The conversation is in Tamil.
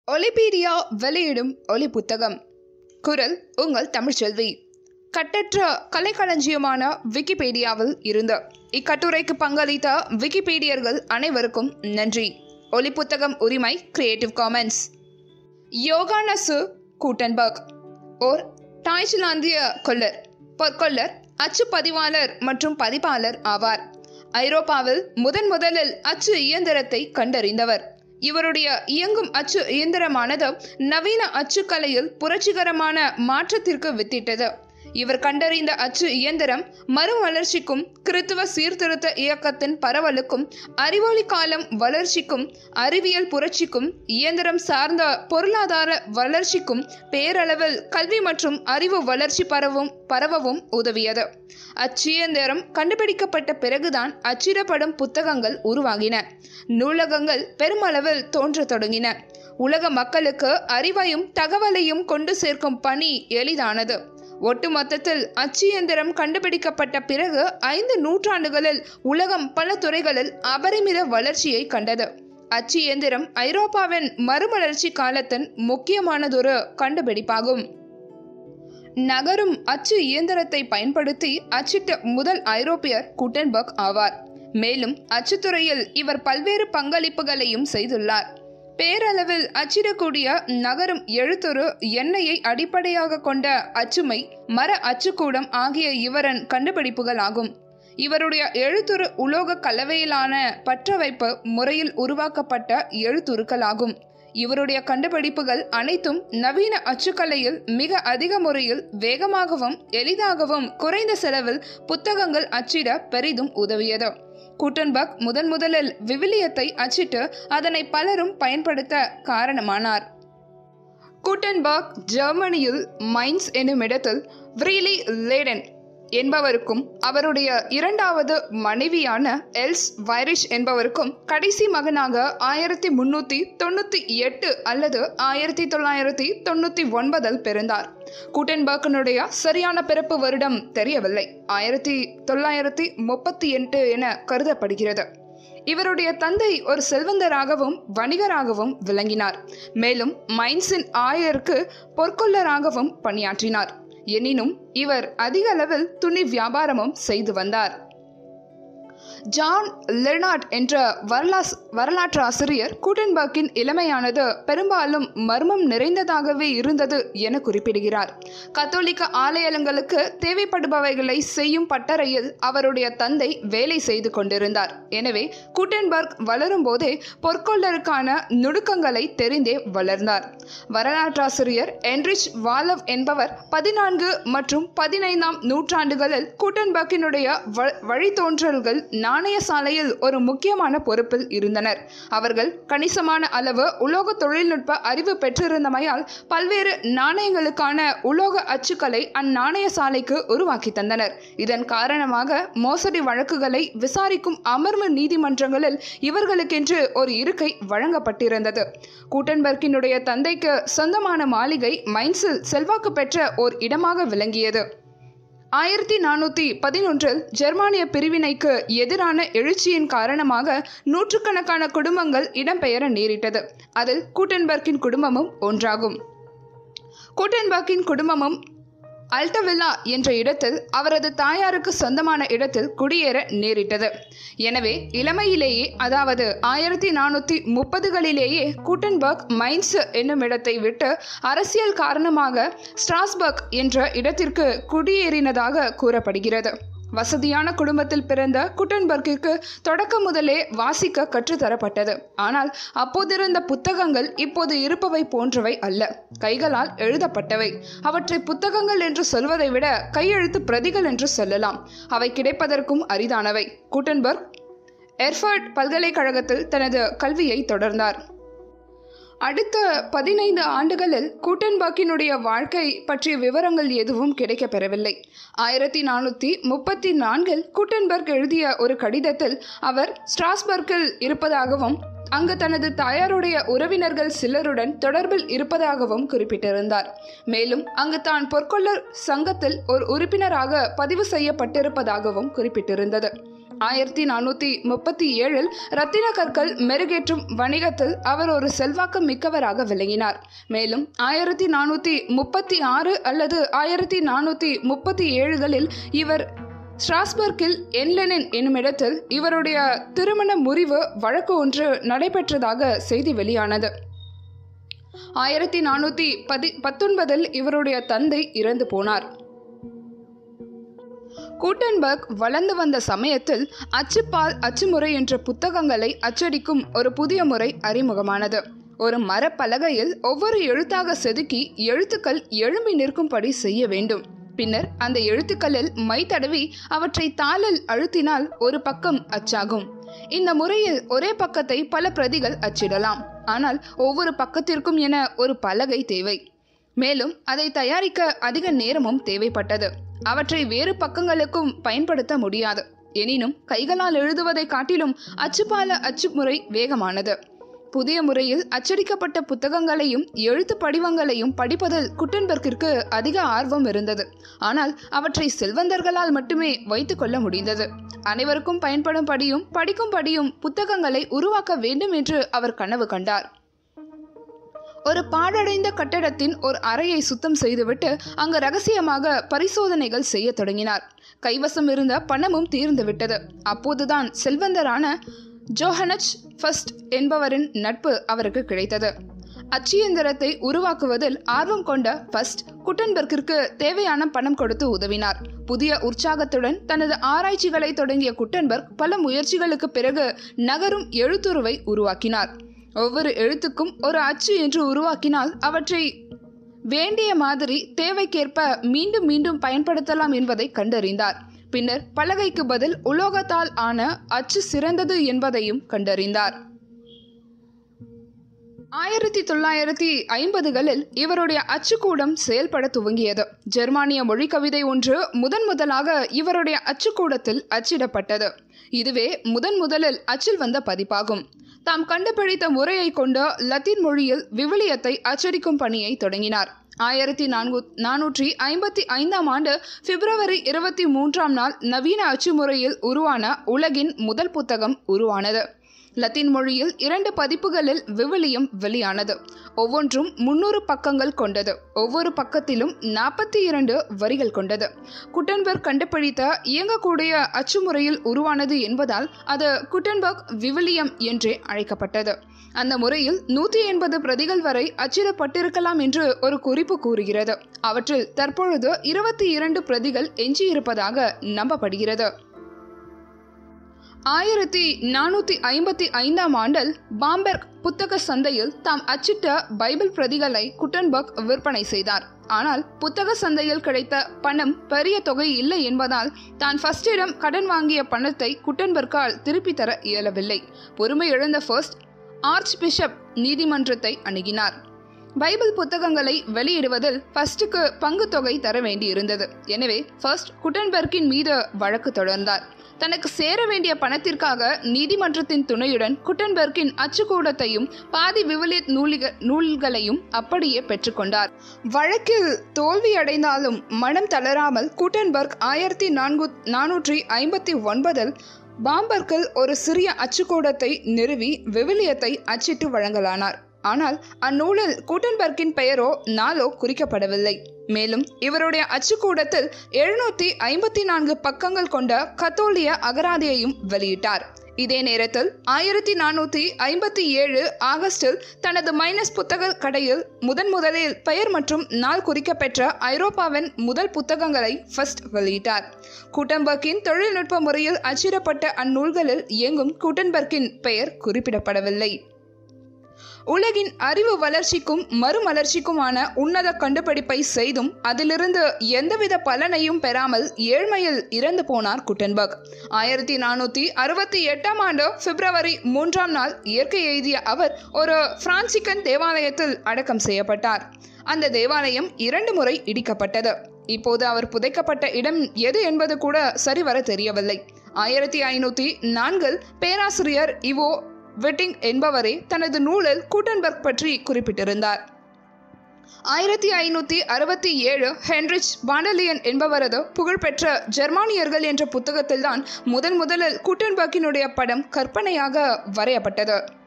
ஒலிபீடியா வெளியிடும் ஒலி புத்தகம் குரல் உங்கள் தமிழ்ச்செல்வி கட்டற்ற கலைக்களஞ்சியமான விக்கிபீடியாவில் இருந்து இக்கட்டுரைக்கு பங்களித்த விக்கிபீடியர்கள் அனைவருக்கும் நன்றி ஒலி புத்தகம் உரிமை கிரியேட்டிவ் காமன்ஸ் யோகானசு கூட்டன்பர்க் ஓர் டாய்ச்சிலாந்திய கொல்லர் பொற்கொல்லர் அச்சு பதிவாளர் மற்றும் பதிப்பாளர் ஆவார் ஐரோப்பாவில் முதன் முதலில் அச்சு இயந்திரத்தை கண்டறிந்தவர் இவருடைய இயங்கும் அச்சு இயந்திரமானது நவீன அச்சுக்கலையில் புரட்சிகரமான மாற்றத்திற்கு வித்திட்டது இவர் கண்டறிந்த அச்சு இயந்திரம் மறுமலர்ச்சிக்கும் கிறித்துவ சீர்திருத்த இயக்கத்தின் பரவலுக்கும் அறிவொளி காலம் வளர்ச்சிக்கும் அறிவியல் புரட்சிக்கும் இயந்திரம் சார்ந்த பொருளாதார வளர்ச்சிக்கும் பேரளவில் கல்வி மற்றும் அறிவு வளர்ச்சி பரவும் பரவவும் உதவியது அச்சியந்திரம் கண்டுபிடிக்கப்பட்ட பிறகுதான் அச்சிடப்படும் புத்தகங்கள் உருவாகின நூலகங்கள் பெருமளவில் தோன்றத் தொடங்கின உலக மக்களுக்கு அறிவையும் தகவலையும் கொண்டு சேர்க்கும் பணி எளிதானது ஒட்டுமொத்தத்தில் அச்சியந்திரம் கண்டுபிடிக்கப்பட்ட பிறகு ஐந்து நூற்றாண்டுகளில் உலகம் பல துறைகளில் அபரிமித வளர்ச்சியை கண்டது அச்சு இயந்திரம் ஐரோப்பாவின் மறுமலர்ச்சி காலத்தின் முக்கியமானதொரு கண்டுபிடிப்பாகும் நகரும் அச்சு இயந்திரத்தை பயன்படுத்தி அச்சிட்ட முதல் ஐரோப்பியர் குட்டன்பர்க் ஆவார் மேலும் அச்சுத்துறையில் இவர் பல்வேறு பங்களிப்புகளையும் செய்துள்ளார் பேரளவில் அச்சிடக்கூடிய நகரும் எழுத்துரு எண்ணெயை அடிப்படையாக கொண்ட அச்சுமை மர அச்சுக்கூடம் ஆகிய இவரின் கண்டுபிடிப்புகள் ஆகும் இவருடைய எழுத்துரு உலோக கலவையிலான பற்றவைப்பு முறையில் உருவாக்கப்பட்ட எழுத்துருக்களாகும் இவருடைய கண்டுபிடிப்புகள் அனைத்தும் நவீன அச்சுக்கலையில் மிக அதிக முறையில் வேகமாகவும் எளிதாகவும் குறைந்த செலவில் புத்தகங்கள் அச்சிட பெரிதும் உதவியது கூட்டன்பர்க் முதன் முதலில் விவிலியத்தை அச்சிட்டு அதனை பலரும் பயன்படுத்த காரணமானார் கூட்டன்பர்க் ஜெர்மனியில் மைன்ஸ் என்னும் இடத்தில் விரீலி லேடன் என்பவருக்கும் அவருடைய இரண்டாவது மனைவியான எல்ஸ் வைரிஷ் என்பவருக்கும் கடைசி மகனாக ஆயிரத்தி முன்னூத்தி தொண்ணூத்தி எட்டு அல்லது ஆயிரத்தி தொள்ளாயிரத்தி தொண்ணூத்தி ஒன்பதில் பிறந்தார் கூட்டன்பர்க்கனுடைய சரியான பிறப்பு வருடம் தெரியவில்லை ஆயிரத்தி தொள்ளாயிரத்தி முப்பத்தி எட்டு என கருதப்படுகிறது இவருடைய தந்தை ஒரு செல்வந்தராகவும் வணிகராகவும் விளங்கினார் மேலும் மைன்ஸின் ஆயருக்கு பொற்கொள்ளராகவும் பணியாற்றினார் எனினும் இவர் அதிக அளவில் துணி வியாபாரமும் செய்து வந்தார் ஜான் லெர்னாட் என்ற வரலாஸ் வரலாற்று ஆசிரியர் கூட்டன்பர்க்கின் இளமையானது பெரும்பாலும் மர்மம் நிறைந்ததாகவே இருந்தது என குறிப்பிடுகிறார் கத்தோலிக்க ஆலயங்களுக்கு தேவைப்படுபவைகளை செய்யும் பட்டறையில் அவருடைய தந்தை வேலை செய்து கொண்டிருந்தார் எனவே கூட்டன்பர்க் வளரும் போதே பொற்கொள்ளருக்கான நுணுக்கங்களை தெரிந்தே வளர்ந்தார் வரலாற்றாசிரியர் என்ரிச் வாலவ் என்பவர் பதினான்கு மற்றும் பதினைந்தாம் நூற்றாண்டுகளில் கூட்டன்பர்க்கினுடைய வழித்தோன்றல்கள் நாணய சாலையில் ஒரு முக்கியமான பொறுப்பில் இருந்தனர் அவர்கள் கணிசமான அளவு உலோக தொழில்நுட்ப அறிவு பெற்றிருந்தமையால் பல்வேறு நாணயங்களுக்கான உலோக அச்சுக்களை அந்நாணய சாலைக்கு உருவாக்கி தந்தனர் இதன் காரணமாக மோசடி வழக்குகளை விசாரிக்கும் அமர்வு நீதிமன்றங்களில் இவர்களுக்கென்று ஒரு இருக்கை வழங்கப்பட்டிருந்தது கூட்டன்பர்க்கினுடைய தந்தைக்கு சொந்தமான மாளிகை மைன்ஸில் செல்வாக்கு பெற்ற ஓர் இடமாக விளங்கியது ஆயிரத்தி நானூற்றி பதினொன்றில் ஜெர்மானிய பிரிவினைக்கு எதிரான எழுச்சியின் காரணமாக நூற்றுக்கணக்கான குடும்பங்கள் இடம்பெயர நேரிட்டது அதில் கூட்டன்பர்க்கின் குடும்பமும் ஒன்றாகும் கூட்டன்பர்க்கின் குடும்பமும் அல்டவில்லா என்ற இடத்தில் அவரது தாயாருக்கு சொந்தமான இடத்தில் குடியேற நேரிட்டது எனவே இளமையிலேயே அதாவது ஆயிரத்தி நானூற்றி முப்பதுகளிலேயே கூட்டன்பர்க் மைன்ஸ் என்னும் இடத்தை விட்டு அரசியல் காரணமாக ஸ்ட்ராஸ்பர்க் என்ற இடத்திற்கு குடியேறினதாக கூறப்படுகிறது வசதியான குடும்பத்தில் பிறந்த குட்டன்பர்க்கிற்கு தொடக்க முதலே வாசிக்க கற்றுத்தரப்பட்டது ஆனால் அப்போதிருந்த புத்தகங்கள் இப்போது இருப்பவை போன்றவை அல்ல கைகளால் எழுதப்பட்டவை அவற்றை புத்தகங்கள் என்று சொல்வதை விட கையெழுத்து பிரதிகள் என்று சொல்லலாம் அவை கிடைப்பதற்கும் அரிதானவை குட்டன்பர்க் எர்ஃபர்ட் பல்கலைக்கழகத்தில் தனது கல்வியை தொடர்ந்தார் அடுத்த பதினைந்து ஆண்டுகளில் கூட்டன்பர்க்கினுடைய வாழ்க்கை பற்றிய விவரங்கள் எதுவும் கிடைக்கப்பெறவில்லை ஆயிரத்தி நானூற்றி முப்பத்தி நான்கில் கூட்டன்பர்க் எழுதிய ஒரு கடிதத்தில் அவர் ஸ்ட்ராஸ்பர்க்கில் இருப்பதாகவும் அங்கு தனது தாயாருடைய உறவினர்கள் சிலருடன் தொடர்பில் இருப்பதாகவும் குறிப்பிட்டிருந்தார் மேலும் அங்கு தான் பொற்கொள்ளர் சங்கத்தில் ஒரு உறுப்பினராக பதிவு செய்யப்பட்டிருப்பதாகவும் குறிப்பிட்டிருந்தது ஆயிரத்தி நானூற்றி முப்பத்தி ஏழில் ரத்தின கற்கள் மெருகேற்றும் வணிகத்தில் அவர் ஒரு செல்வாக்கு மிக்கவராக விளங்கினார் மேலும் ஆயிரத்தி நானூற்றி முப்பத்தி ஆறு அல்லது ஆயிரத்தி நானூற்றி முப்பத்தி ஏழுகளில் இவர் ஸ்ட்ராஸ்பர்க்கில் என்லெனின் என்னுமிடத்தில் இவருடைய திருமண முறிவு வழக்கு ஒன்று நடைபெற்றதாக செய்தி வெளியானது ஆயிரத்தி நானூற்றி பதி பத்தொன்பதில் இவருடைய தந்தை இறந்து போனார் கூட்டன்பர்க் வளர்ந்து வந்த சமயத்தில் அச்சுப்பால் அச்சுமுறை என்ற புத்தகங்களை அச்சடிக்கும் ஒரு புதிய முறை அறிமுகமானது ஒரு மரப்பலகையில் ஒவ்வொரு எழுத்தாக செதுக்கி எழுத்துக்கள் எழும்பி நிற்கும்படி செய்ய வேண்டும் பின்னர் அந்த எழுத்துக்களில் மை தடவி அவற்றை தாளில் அழுத்தினால் ஒரு பக்கம் அச்சாகும் இந்த முறையில் ஒரே பக்கத்தை பல பிரதிகள் அச்சிடலாம் ஆனால் ஒவ்வொரு பக்கத்திற்கும் என ஒரு பலகை தேவை மேலும் அதை தயாரிக்க அதிக நேரமும் தேவைப்பட்டது அவற்றை வேறு பக்கங்களுக்கும் பயன்படுத்த முடியாது எனினும் கைகளால் எழுதுவதை காட்டிலும் அச்சுப்பால அச்சுமுறை வேகமானது புதிய முறையில் அச்சடிக்கப்பட்ட புத்தகங்களையும் எழுத்து படிவங்களையும் படிப்பதில் குட்டன்பர்க்கிற்கு அதிக ஆர்வம் இருந்தது ஆனால் அவற்றை செல்வந்தர்களால் மட்டுமே வைத்துக் கொள்ள முடிந்தது அனைவருக்கும் பயன்படும்படியும் படிக்கும்படியும் புத்தகங்களை உருவாக்க வேண்டும் என்று அவர் கனவு கண்டார் ஒரு பாழடைந்த கட்டடத்தின் ஒரு அறையை சுத்தம் செய்துவிட்டு அங்கு ரகசியமாக பரிசோதனைகள் செய்ய தொடங்கினார் கைவசம் இருந்த பணமும் தீர்ந்து விட்டது அப்போதுதான் செல்வந்தரான ஜோஹனச் ஃபர்ஸ்ட் என்பவரின் நட்பு அவருக்கு கிடைத்தது அச்சியந்திரத்தை உருவாக்குவதில் ஆர்வம் கொண்ட ஃபர்ஸ்ட் குட்டன்பர்க்கிற்கு தேவையான பணம் கொடுத்து உதவினார் புதிய உற்சாகத்துடன் தனது ஆராய்ச்சிகளை தொடங்கிய குட்டன்பர்க் பல முயற்சிகளுக்கு பிறகு நகரும் எழுத்துருவை உருவாக்கினார் ஒவ்வொரு எழுத்துக்கும் ஒரு அச்சு என்று உருவாக்கினால் அவற்றை வேண்டிய மாதிரி தேவைக்கேற்ப மீண்டும் மீண்டும் பயன்படுத்தலாம் என்பதை கண்டறிந்தார் பின்னர் பலகைக்கு பதில் உலோகத்தால் ஆன அச்சு சிறந்தது என்பதையும் கண்டறிந்தார் ஆயிரத்தி தொள்ளாயிரத்தி ஐம்பதுகளில் இவருடைய அச்சுக்கூடம் செயல்பட துவங்கியது ஜெர்மானிய மொழி கவிதை ஒன்று முதன் முதலாக இவருடைய அச்சுக்கூடத்தில் அச்சிடப்பட்டது இதுவே முதன் முதலில் அச்சில் வந்த பதிப்பாகும் தாம் கண்டுபிடித்த முறையை கொண்டு லத்தீன் மொழியில் விவிலியத்தை அச்சடிக்கும் பணியை தொடங்கினார் ஆயிரத்தி நான்கு நானூற்றி ஐம்பத்தி ஐந்தாம் ஆண்டு பிப்ரவரி இருபத்தி மூன்றாம் நாள் நவீன அச்சு முறையில் உருவான உலகின் முதல் புத்தகம் உருவானது லத்தீன் மொழியில் இரண்டு பதிப்புகளில் விவிலியம் வெளியானது ஒவ்வொன்றும் முன்னூறு பக்கங்கள் கொண்டது ஒவ்வொரு பக்கத்திலும் நாற்பத்தி இரண்டு வரிகள் கொண்டது குட்டன்பர்க் கண்டுபிடித்த இயங்கக்கூடிய அச்சுமுறையில் உருவானது என்பதால் அது குட்டன்பர்க் விவிலியம் என்றே அழைக்கப்பட்டது அந்த முறையில் நூற்றி எண்பது பிரதிகள் வரை அச்சிடப்பட்டிருக்கலாம் என்று ஒரு குறிப்பு கூறுகிறது அவற்றில் தற்பொழுது இருபத்தி இரண்டு பிரதிகள் எஞ்சியிருப்பதாக நம்பப்படுகிறது ஆயிரத்தி நானூற்றி ஐம்பத்தி ஐந்தாம் ஆண்டில் பாம்பெர்க் புத்தக சந்தையில் தாம் அச்சிட்ட பைபிள் பிரதிகளை குட்டன்பர்க் விற்பனை செய்தார் ஆனால் புத்தக சந்தையில் கிடைத்த பணம் பெரிய தொகை இல்லை என்பதால் தான் ஃபர்ஸ்டிடம் கடன் வாங்கிய பணத்தை குட்டன்பர்க்கால் திருப்பி தர இயலவில்லை பொறுமை இழந்த ஃபர்ஸ்ட் ஆர்ச் பிஷப் நீதிமன்றத்தை அணுகினார் பைபிள் புத்தகங்களை வெளியிடுவதில் ஃபர்ஸ்டுக்கு பங்கு தொகை தர வேண்டியிருந்தது எனவே ஃபர்ஸ்ட் குட்டன்பர்க்கின் மீது வழக்கு தொடர்ந்தார் தனக்கு சேர வேண்டிய பணத்திற்காக நீதிமன்றத்தின் துணையுடன் குட்டன்பர்க்கின் அச்சுக்கூடத்தையும் பாதி விவிலியத் நூலிக நூல்களையும் அப்படியே பெற்றுக்கொண்டார் வழக்கில் தோல்வியடைந்தாலும் மனம் தளராமல் குட்டன்பர்க் ஆயிரத்தி நான்கு நானூற்றி ஐம்பத்தி ஒன்பதில் பாம்பர்க்கில் ஒரு சிறிய அச்சுக்கூடத்தை நிறுவி விவிலியத்தை அச்சிட்டு வழங்கலானார் ஆனால் அந்நூலில் கூட்டன்பர்க்கின் பெயரோ நாளோ குறிக்கப்படவில்லை மேலும் இவருடைய அச்சுக்கூடத்தில் எழுநூற்றி ஐம்பத்தி நான்கு பக்கங்கள் கொண்ட கத்தோலிய அகராதியையும் வெளியிட்டார் இதே நேரத்தில் ஆயிரத்தி நானூற்றி ஐம்பத்தி ஏழு ஆகஸ்டில் தனது மைனஸ் புத்தக கடையில் முதன் முதலில் பெயர் மற்றும் நாள் குறிக்கப்பெற்ற ஐரோப்பாவின் முதல் புத்தகங்களை ஃபர்ஸ்ட் வெளியிட்டார் கூட்டன்பர்க்கின் தொழில்நுட்ப முறையில் அச்சிடப்பட்ட அந்நூல்களில் எங்கும் கூட்டன்பர்க்கின் பெயர் குறிப்பிடப்படவில்லை உலகின் அறிவு வளர்ச்சிக்கும் மறுமலர்ச்சிக்குமான உன்னத கண்டுபிடிப்பை செய்தும் அதிலிருந்து எந்தவித பலனையும் பெறாமல் ஏழ்மையில் இறந்து போனார் குட்டன்பர்க் ஆயிரத்தி நானூற்றி அறுபத்தி எட்டாம் ஆண்டு பிப்ரவரி மூன்றாம் நாள் இயற்கை எழுதிய அவர் ஒரு பிரான்சிக்கன் தேவாலயத்தில் அடக்கம் செய்யப்பட்டார் அந்த தேவாலயம் இரண்டு முறை இடிக்கப்பட்டது இப்போது அவர் புதைக்கப்பட்ட இடம் எது என்பது கூட சரிவர தெரியவில்லை ஆயிரத்தி ஐநூற்றி நான்கில் பேராசிரியர் இவோ வெட்டிங் என்பவரே தனது நூலில் கூட்டன்பர்க் பற்றி குறிப்பிட்டிருந்தார் ஆயிரத்தி ஐநூற்றி அறுபத்தி ஏழு ஹென்ரிச் பாண்டலியன் என்பவரது புகழ்பெற்ற ஜெர்மானியர்கள் என்ற புத்தகத்தில்தான் முதன் முதலில் குட்டன்பர்க்கினுடைய படம் கற்பனையாக வரையப்பட்டது